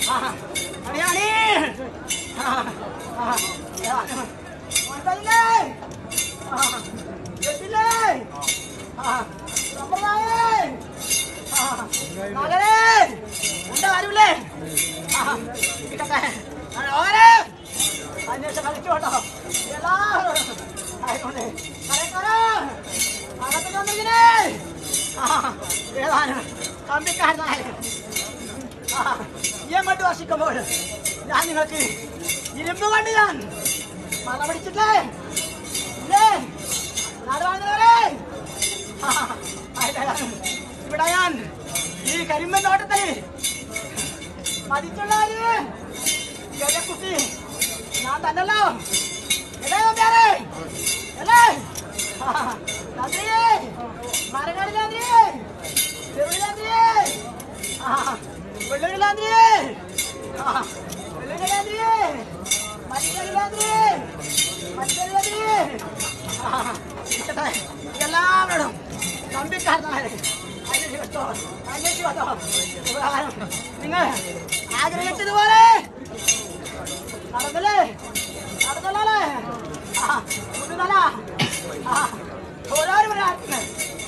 അണി അണി കൊണ്ടല്ലേ എത്തില്ലേ സമ്പ്രദായേ മകനെ ഉണ്ട് ആരുമില്ലേ കിട്ടട്ടെ ഓകനെ അന്വേഷണം കളിച്ചു കേട്ടോ എല്ലാവരും ആയിക്കോട്ടെ കരക്കാരാ അകത്ത് വന്നിങ്ങനെ ഏതാണ് കമ്പിക്കാരനായ ഈ അങ്ങോട്ട് വർഷിക്കുമ്പോൾ ഞാൻ നിങ്ങൾക്ക് ഇരുമ്പ് കൊണ്ട് ഞാൻ മറ പിടിച്ചിട്ടേ ഇല്ലേ നാടുവാഴുന്നവരെ ഇവിടെ ഞാൻ ഈ കരിമ്പൻ തോട്ടത്തിൽ മതിച്ചുള്ളവര് കുട്ടി ഞാൻ തന്നല്ലോ എടേ നമ്പ്യാരെ അല്ലേ നന്ദിയേ മരങ്ങാടി നന്ദിയേ ചെറുപടി നന്ദിയേ വെള്ളരി നന്ദിയേ വെള്ളരി നന്ദിയേ മറ്റൊരു നന്ദിയേ മറ്റൊരു നന്ദിയേ ഇരിക്കട്ടെ എല്ലാവരോടും നമ്പിക്കാരനായ അന്വേഷിക്കട്ടോ അന്വേഷിക്കട്ടോ ഉപകാരം നിങ്ങൾ ആഗ്രഹിച്ചതുപോലെ നടന്നല്ലേ നടന്നല്ലേ ആ മുട്ടുതല ആ ഓരോരും ഒരാൾക്ക്